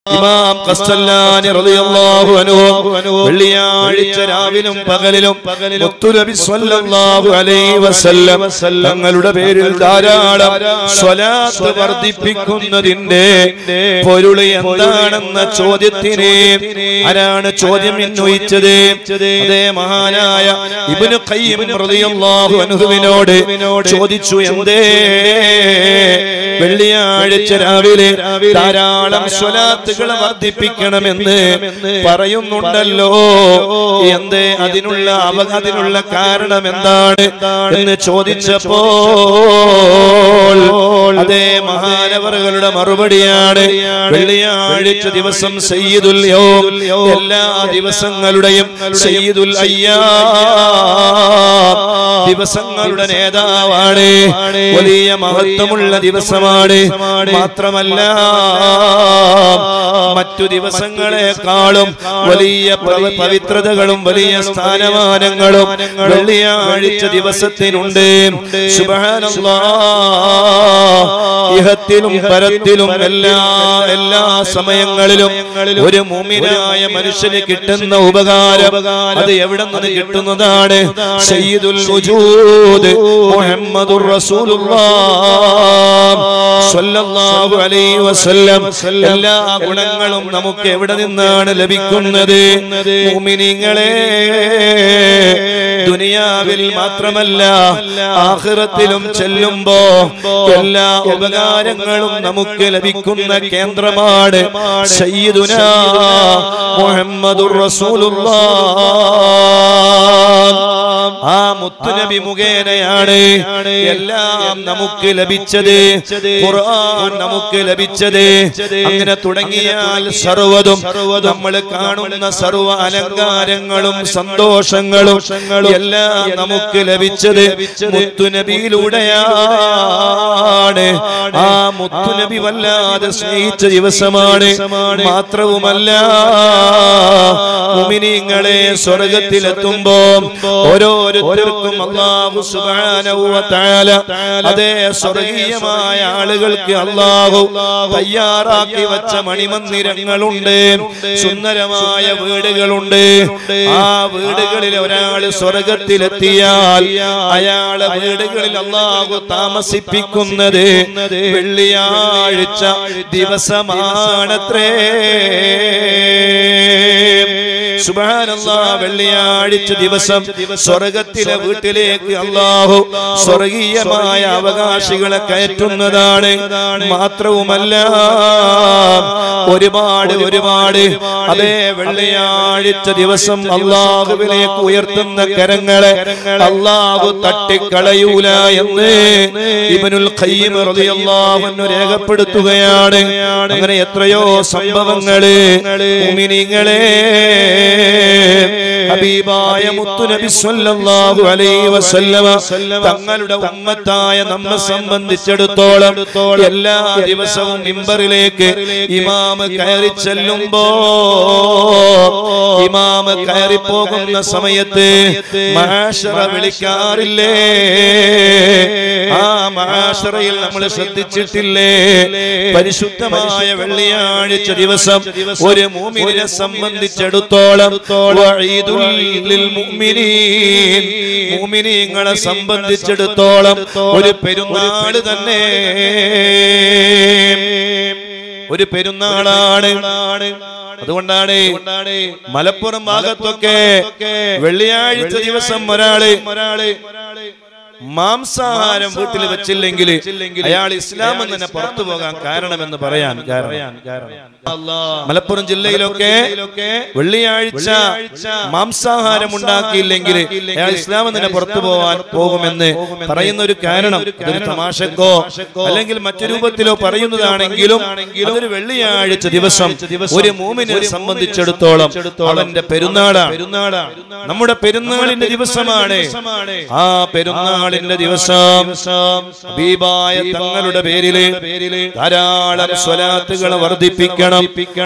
ഇമാം ഖസ്സല്ലാനി റളിയല്ലാഹു അൻഹു വെള്ളിയാഴ്ച രാവിലും പകലിലും മുത്തുനബി സ്വല്ലല്ലാഹു അലൈഹി വസല്ലം തങ്ങളുടെ പേരിൽ ധാരാളം സ്വലാത്ത് വർദ്ധിപ്പിക്കുന്നതിന്റെ പൊരുൾ എന്താണെന്ന ചോദ്യത്തിന് ആരാണ് ചോദ്യം ഉന്നയിച്ചത് അതേ മഹാനായ ഇബ്നു ഖയ്യിം റളിയല്ലാഹു അൻഹുവിനോട് ചോദിച്ചു എന്തേ വെള്ളിയാഴ്ച രാവിലെ ധാരാളം സ്വലാത്തുകൾ വർദ്ധിപ്പിക്കണമെന്ന് പറയുന്നുണ്ടല്ലോ എന്തേ അതിനുള്ള അവ അതിനുള്ള കാരണം എന്താണ് എന്ന് ചോദിച്ചപ്പോൾ അതേ മഹാനവറുകളുടെ മറുപടിയാണ് വെള്ളിയാഴ്ച ദിവസം സയ്യിദുൽ യൗം എല്ലാ ദിവസങ്ങളുടെയും സയ്യിദുൽ അയ്യാ ദിവസങ്ങളുടെ നേതാവാണ് വലിയ മഹത്വമുള്ള ദിവസമാണ് മാത്രമല്ല മറ്റു ദിവസങ്ങളെക്കാളും വലിയ പവി- പവിത്രതകളും വലിയ സ്ഥാനമാനങ്ങളും വെള്ളിയാഴ്ച ദിവസത്തിനുണ്ട് സുബ്ഹാനല്ലാഹ് ഇഹത്തിലും പരത്തിലും എല്ലാ എല്ലാ സമയങ്ങളിലും ഒരു മുമിനായ മനുഷ്യന് കിട്ടുന്ന ഉപകാരം അത് എവിടെ നിന്ന് കിട്ടുന്നതാണ് സയ്യിദുൽ വജൂദ് മുഹമ്മദുർ റസൂലുള്ളാഹ് സ്വല്ലല്ലാഹു അലൈഹി വസല്ലം എല്ലാ ഗുണങ്ങളും നമുക്ക് എവിടെ നിന്നാണ് ലഭിക്കുന്നത് മുഅ്മിനീങ്ങളെ ദുനിയാവിൽ മാത്രമല്ല ആഖിറത്തിലും ചെല്ലുമ്പോ എല്ലാ ഉപകാരങ്ങളും നമുക്ക് ലഭിക്കുന്ന കേന്ദ്രമാണ് സയ്യിദുനാ മുഹമ്മദുർ റസൂലുള്ളാഹ് ആ മുത്തുനബി മുഖേനയാണ് എല്ലാം നമുക്ക് ലഭിച്ചത് ഖുർആൻ നമുക്ക് ലഭിച്ചത് അങ്ങനെ തുടങ്ങിയാൽ സർവതും നമ്മൾ കാണുന്ന സർവ അലങ്കാരങ്ങളും സന്തോഷങ്ങളും എല്ലാം നമുക്ക് ലഭിച്ചത് മുത്തുനബിയിലൂടെയാണ് ആ മുത്തുനബി വല്ലാതെ സ്നേഹിച്ച ദിവസമാണ് മാത്രവുമല്ല മുമിനിങ്ങളെ സ്വർഗത്തിലെത്തുമ്പോ ഓരോരുത്തർക്കും അള്ളാഹു സുബ്ഹാനഹു വ തആല അതേ സ്വർഗീയമായ ആളുകൾക്ക് അള്ളാഹു തയ്യാറാക്കി വെച്ച മണിമന്ദിരങ്ങളുണ്ട് സുന്ദരമായ വീടുകളുണ്ട് ആ വീടുകളിൽ ഒരാൾ സ്വർഗത്തിലെത്തിയാൽ അയാളെ വീടുകളിൽ അള്ളാഹു താമസിപ്പിക്കുന്നത് വെള്ളിയാഴ്ച ദിവസമാണത്രേ സുബാനല്ലാ വെള്ളിയാഴ്ച ദിവസം സ്വർഗത്തിലെ വീട്ടിലേക്ക് അള്ളാഹു സ്വർഗീയമായ അവകാശികളെ കയറ്റുന്നതാണ് മാത്രവുമല്ല ഒരുപാട് ഒരുപാട് അതേ വെള്ളിയാഴ്ച ദിവസം അള്ളാഹുവിലേക്ക് ഉയർത്തുന്ന കരങ്ങളെ അള്ളാഹു തട്ടിക്കളയൂല എന്ന് ഇബനുൽ ഖയ്യിം റളിയല്ലാഹു അൻഹു രേഖപ്പെടുത്തുകയാണ് അങ്ങനെ എത്രയോ സംഭവങ്ങള് മുഅ്മിനീങ്ങളെ ഹബീബായ മുത്തുനബി സ്വല്ലല്ലാഹു അലൈഹി വസല്ലമ തങ്ങളുടെ ഉമ്മത്തായ നമ്മെ സംബന്ധിച്ചിടത്തോളം എല്ലാ ദിവസവും മിമ്പറിലേക്ക് ഇമാമ് കയറി ചെല്ലുമ്പോ ഇമാമ് കയറി പോകുന്ന സമയത്ത് മഹാഷറ വിളിക്കാറില്ലേ ആ മഹാഷറയിൽ നമ്മൾ ശ്രദ്ധിച്ചിട്ടില്ലേ പരിശുദ്ധമായ വെള്ളിയാഴ്ച ദിവസം ഒരു മൂമിനെ സംബന്ധിച്ചിടത്തോളം വഈദുൽ ലിൽ മുഅ്മിനീൻ മുഅ്മിനീങ്ങളെ സംബന്ധിച്ചിടത്തോളം ഒരു പെരുന്നാള് തന്നെ ഒരു പെരുന്നാളാണ് അതുകൊണ്ടാണ് മലപ്പുറം ഭാഗത്തൊക്കെ വെള്ളിയാഴ്ച ദിവസം ഒരാള് ഒരാള് മാംസാഹാരം വീട്ടിൽ വെച്ചില്ലെങ്കിൽ അയാൾ ഇസ്ലാം തന്നെ പുറത്തു പോകാൻ കാരണമെന്ന് പറയാൻ മലപ്പുറം ജില്ലയിലൊക്കെ വെള്ളിയാഴ്ച മാംസാഹാരം ഉണ്ടാക്കിയില്ലെങ്കിൽ അയാൾ ഇസ്ലാം തന്നെ പുറത്തു പോകാൻ പോകുമെന്ന് പറയുന്ന ഒരു കാരണം ഇതൊരു തമാശക്കോ അല്ലെങ്കിൽ മറ്റു രൂപത്തിലോ പറയുന്നതാണെങ്കിലും അതൊരു വെള്ളിയാഴ്ച ദിവസം ഒരു മൂമിനെ സംബന്ധിച്ചിടത്തോളം അവന്റെ പെരുന്നാളാണ് നമ്മുടെ പെരുന്നാളിന്റെ ദിവസമാണ് ആ പെരുന്നാളിന്റെ ദിവസം ഹബീബായ തങ്ങളുടെ പേരില് ധാരാളം സ്വലാത്തുകൾ വർദ്ധിപ്പിക്കണം